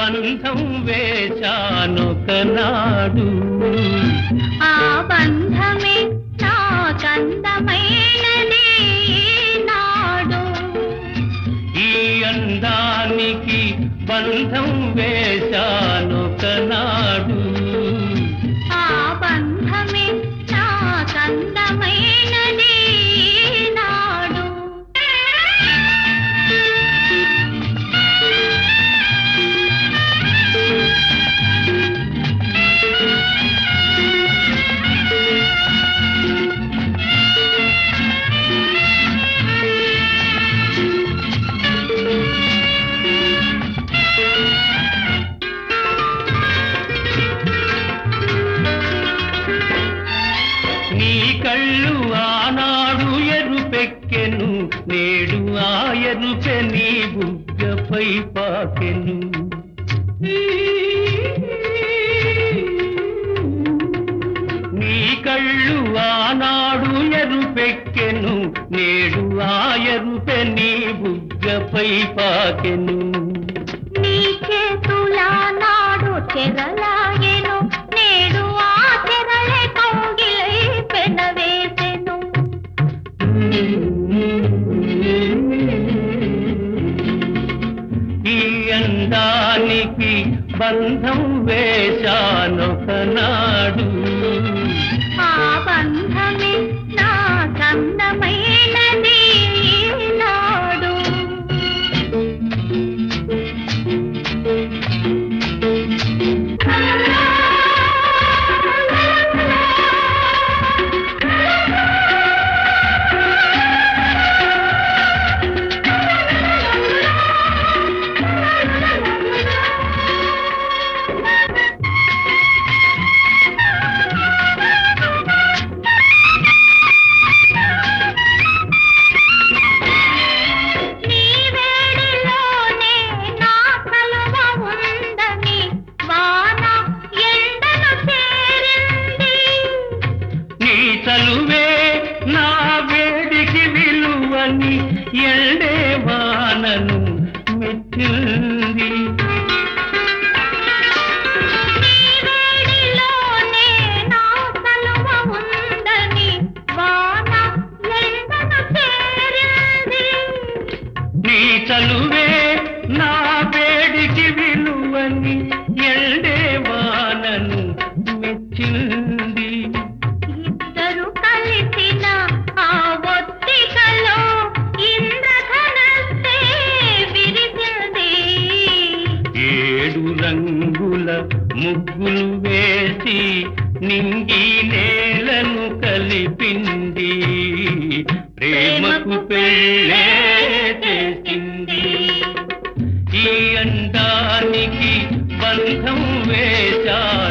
బంధం వేశానొకనాడు ఆ బంధమే నాకందమైనది నాడు ఈ అందానికి బంధం వేశానొకనాడు ఆ బంధమే నాకందమైనది నాడు నీ కళ్ళు ఆనాడు ఎరుపెక్కెను నేడు ఆ ఎరుపె నీ బుగ్గపై పాకెను నీ కళ్ళు ఆనాడు ఎరుపెక్కెను నేడు ఆ ఎరుపె నీ బుగ్గపై పాకెను నీ చేతుల నాడు చెరలాగెను నేడు ఆ చెరలే కౌగిలై పెనవేసెను ఈ అందానికి బంధం వేశానొకనాడు ఆ బంధమే నాకందమైనది నాడు నీ వేడిలోనే నా కలువ ఉందని వాన ఎండను చేరింది నీ చలువే నా వేడికి విలువని ఎండే వానను మెచ్చింది నీ వేడిలోనే నా కలువ ఉందని వాన ఎండను చేరింది నీ చలువే నా వేడికి విలువని ఎండే వానను మెచ్చింది ఇద్దరు కలిసిన ఆ ఒత్తికలో ఇంద్రధనస్సే విరిసింది ఏడు రంగుల ముగ్గులు వేసి నింగి నేలను కలిపింది ప్రేమకు పెళ్ళే చేసింది ఈ అందానికి బంధం వేశాను